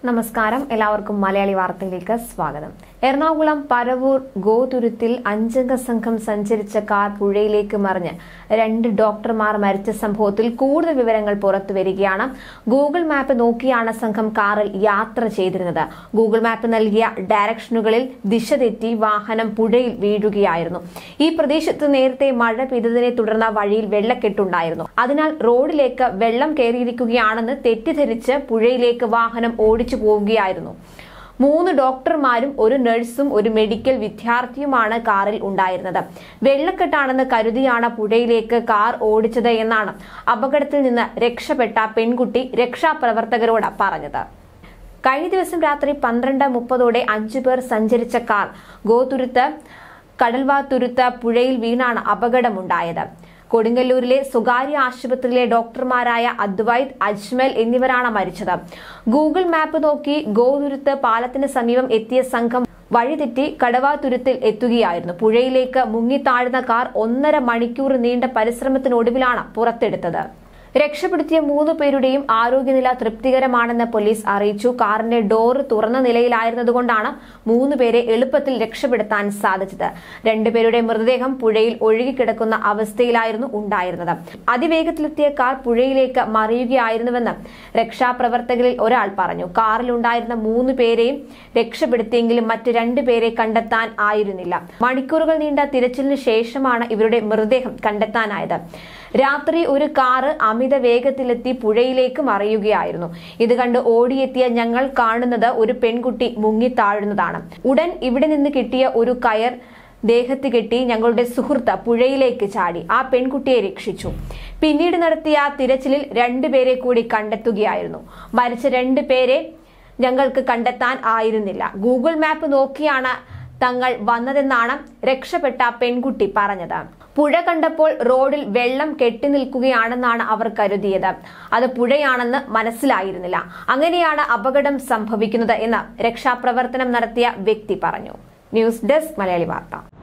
നമസ്കാരം എല്ലാവർക്കും മലയാളി വാർത്തയിലേക്ക് സ്വാഗതം എറണാകുളം പരവൂർ ഗോതുരുത്തിൽ അഞ്ചംഗ സംഘം സഞ്ചരിച്ച കാർ പുഴയിലേക്ക് മറിഞ്ഞ് രണ്ട് ഡോക്ടർമാർ മരിച്ച സംഭവത്തിൽ കൂടുതൽ വിവരങ്ങൾ പുറത്തുവരികയാണ് ഗൂഗിൾ മാപ്പ് നോക്കിയാണ് സംഘം കാറിൽ യാത്ര ചെയ്തിരുന്നത് ഗൂഗിൾ മാപ്പ് നൽകിയ ഡയറക്ഷനുകളിൽ ദിശ തെറ്റി വാഹനം പുഴയിൽ വീഴുകയായിരുന്നു ഈ പ്രദേശത്ത് നേരത്തെ മഴ പെയ്തതിനെ തുടർന്ന് വഴിയിൽ വെള്ളക്കെട്ടുണ്ടായിരുന്നു അതിനാൽ റോഡിലേക്ക് വെള്ളം കയറിയിരിക്കുകയാണെന്ന് തെറ്റിദ്ധരിച്ച് പുഴയിലേക്ക് വാഹനം ഓടിച്ചു പോവുകയായിരുന്നു മൂന്ന് ഡോക്ടർമാരും ഒരു നഴ്സും ഒരു മെഡിക്കൽ വിദ്യാർത്ഥിയുമാണ് കാറിൽ ഉണ്ടായിരുന്നത് വെള്ളക്കെട്ടാണെന്ന് കരുതിയാണ് പുഴയിലേക്ക് കാർ ഓടിച്ചത് എന്നാണ് അപകടത്തിൽ നിന്ന് രക്ഷപ്പെട്ട പെൺകുട്ടി രക്ഷാപ്രവർത്തകരോട് പറഞ്ഞത് കഴിഞ്ഞ ദിവസം രാത്രി പന്ത്രണ്ട് മുപ്പതോടെ അഞ്ചു പേർ സഞ്ചരിച്ച കാർ ഗോതുരുത്ത് കടൽവാതുരുത്ത് പുഴയിൽ വീണാണ് അപകടമുണ്ടായത് കൊടുങ്ങല്ലൂരിലെ സ്വകാര്യ ആശുപത്രിയിലെ ഡോക്ടർമാരായ അദ്വൈത് അജ്മൽ എന്നിവരാണ് മരിച്ചത് ഗൂഗിൾ മാപ്പ് നോക്കി ഗോതുരുത്ത് പാലത്തിന് സമീപം എത്തിയ സംഘം വഴിതെറ്റി കടവാതുരുത്തിൽ എത്തുകയായിരുന്നു പുഴയിലേക്ക് മുങ്ങിത്താഴ്ന്ന കാർ ഒന്നര മണിക്കൂർ നീണ്ട പരിശ്രമത്തിനൊടുവിലാണ് പുറത്തെടുത്തത് രക്ഷപ്പെടുത്തിയ മൂന്ന് പേരുടെയും ആരോഗ്യനില തൃപ്തികരമാണെന്ന് പോലീസ് അറിയിച്ചു കാറിന്റെ ഡോർ തുറന്ന നിലയിലായിരുന്നതുകൊണ്ടാണ് മൂന്ന് പേരെ എളുപ്പത്തിൽ രക്ഷപ്പെടുത്താൻ സാധിച്ചത് രണ്ടുപേരുടെ മൃതദേഹം പുഴയിൽ ഒഴുകിക്കിടക്കുന്ന അവസ്ഥയിലായിരുന്നു ഉണ്ടായിരുന്നത് അതിവേഗത്തിലെത്തിയ കാർ പുഴയിലേക്ക് മറിയുകയായിരുന്നുവെന്ന് രക്ഷാപ്രവർത്തകരിൽ ഒരാൾ പറഞ്ഞു കാറിലുണ്ടായിരുന്ന മൂന്ന് പേരെയും രക്ഷപ്പെടുത്തിയെങ്കിലും മറ്റ് രണ്ടുപേരെ കണ്ടെത്താൻ ആയിരുന്നില്ല മണിക്കൂറുകൾ നീണ്ട തിരച്ചിലിന് ശേഷമാണ് ഇവരുടെ മൃതദേഹം കണ്ടെത്താനായത് രാത്രി ഒരു കാറ് അമിത വേഗത്തിലെത്തി പുഴയിലേക്ക് മറിയുകയായിരുന്നു ഇത് കണ്ട് ഓടിയെത്തിയ ഞങ്ങൾ കാണുന്നത് ഒരു പെൺകുട്ടി മുങ്ങിത്താഴുന്നതാണ് ഉടൻ ഇവിടെ നിന്ന് കിട്ടിയ ഒരു കയർ ദേഹത്ത് കെട്ടി ഞങ്ങളുടെ സുഹൃത്ത് പുഴയിലേക്ക് ചാടി ആ പെൺകുട്ടിയെ രക്ഷിച്ചു പിന്നീട് നടത്തിയ തിരച്ചിലിൽ രണ്ടുപേരെ കൂടി കണ്ടെത്തുകയായിരുന്നു മരിച്ച രണ്ടുപേരെ ഞങ്ങൾക്ക് കണ്ടെത്താൻ ആയിരുന്നില്ല ഗൂഗിൾ മാപ്പ് നോക്കിയാണ് തങ്ങൾ വന്നതെന്നാണ് രക്ഷപ്പെട്ട പെൺകുട്ടി പറഞ്ഞത് പുഴ കണ്ടപ്പോൾ റോഡിൽ വെള്ളം കെട്ടി നിൽക്കുകയാണെന്നാണ് അവർ കരുതിയത് അത് പുഴയാണെന്ന് മനസ്സിലായിരുന്നില്ല അങ്ങനെയാണ് അപകടം സംഭവിക്കുന്നത് എന്ന് രക്ഷാപ്രവർത്തനം നടത്തിയ വ്യക്തി പറഞ്ഞു ന്യൂസ് ഡെസ്ക് മലയാളി വാർത്ത